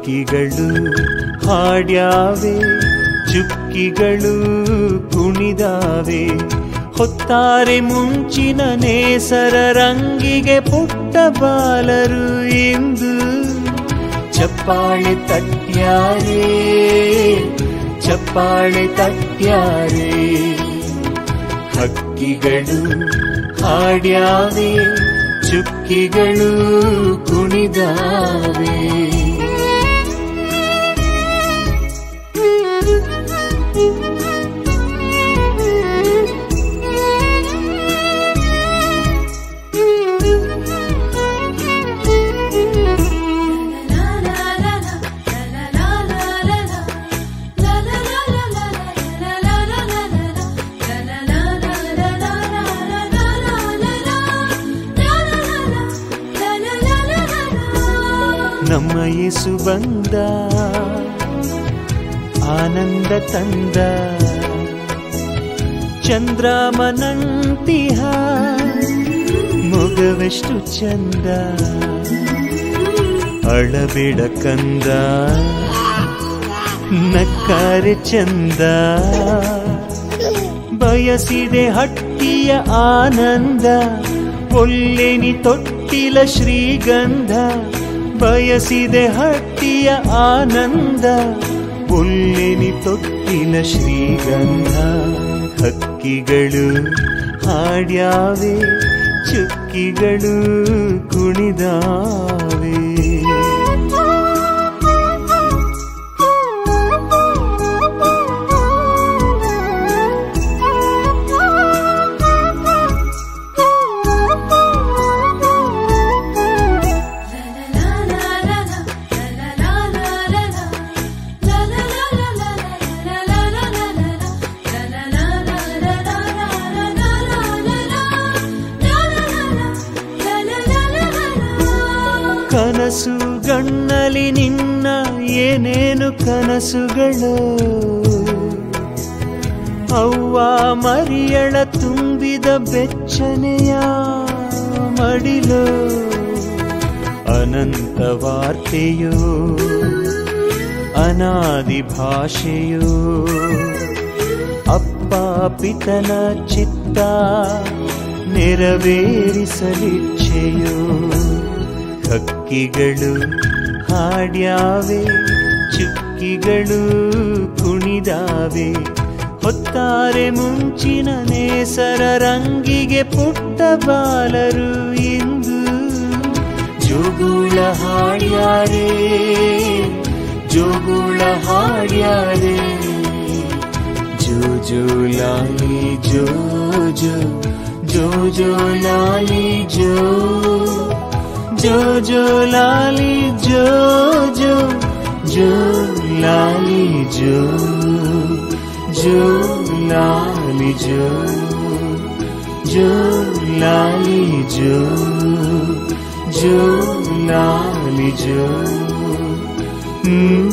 ಹಕ್ಕಿಗಳು ಹಾಡ್ಯಾವೆ ಚುಕ್ಕಿಗಳು ಕುಣಿದಾವೆ ಹೊತ್ತಾರೆ ಮುಂಚಿನ ನೇಸರ ರಂಗಿಗೆ ಪುಟ್ಟ ಬಾಲರು ಎಂದು ಚಪ್ಪಾಳೆ ತಟ್ಯಾರೆ ಚಪ್ಪಾಳೆ ತಟ್ಯಾರೆ ಹಕ್ಕಿಗಳು ಹಾಡ್ಯಾವೆ ಚುಕ್ಕಿಗಳು ಕುಣಿದಾವೆ ನಮ್ಮ ಯೇಸು ಬಂದ ಆನಂದ ತಂದ ಚಂದ್ರಮನಂತಿಹ ಮೊಗವೆಷ್ಟು ಚಂದ ಅಳಬೇಡ ಕಂದ ನಕ್ಕಾರೆ ಚಂದ ಬಯಸಿದೆ ಹಟ್ಟಿಯ ಆನಂದ ಒಲ್ಲೆನಿ ತೊಟ್ಟಿಲ ಶ್ರೀಗಂಧ ಬಯಸಿದೆ ಹಟ್ಟಿಯ ಆನಂದ ಒಲ್ಲೆನಿ ತೊಟ್ಟಿಲ ಶ್ರೀಗಂಧ ಹಕ್ಕಿಗಳು ಹಾಡ್ಯಾವೆ ಚುಕ್ಕಿಗಳು ಕುಣಿದಾವೆ ಕನಸು ಗಣ್ಣಲಿ ನಿನ್ನ ಏನೇನು ಕನಸುಗಳು ಅವ್ವ ಮರಿಯಳ ತುಂಬಿದ ಬೆಚ್ಚನೆಯ ಮಡಿಲು ಅನಂತ ವಾರ್ತೆಯೋ ಅನಾದಿ ಭಾಷೆಯೋ ಅಪ್ಪ ಪಿತನ ಚಿತ್ತ ನೆರವೇರಿಸಲಿಚ್ಛೆಯೋ ಹಕ್ಕಿಗಳು ಹಾಡ್ಯಾವೆ ಚುಕ್ಕಿಗಳು ಕುಣಿದಾವೆ ಹೊತ್ತಾರೆ ಮುಂಚಿನ ನೇಸರ ರಂಗಿಗೆ ಪುಟ್ಟ ಬಾಲರು ಇಂದು ಜೋಗುಳ ಹಾಡ್ಯಾರೆ ಜೋಗುಳ ಹಾಡ್ಯಾರೆ ಜೋ ಜೋ ಲಾಲಿ ಜೋ ಜೋ ಜೋ ಜೋ ಲಾಲಿ ಜೋ ಜೋ ಜೋ ಲಾಲಿ ಜೋ ಜೋ ಜೋ ಲಾಲಿ ಜೋ ಜೋ ಲಾಲಿ ಜೋ ಜೋ ಲಾಲಿ ಜೋ ಜೋ ಲಾಲಿ ಜೋ ಹ್ಮ್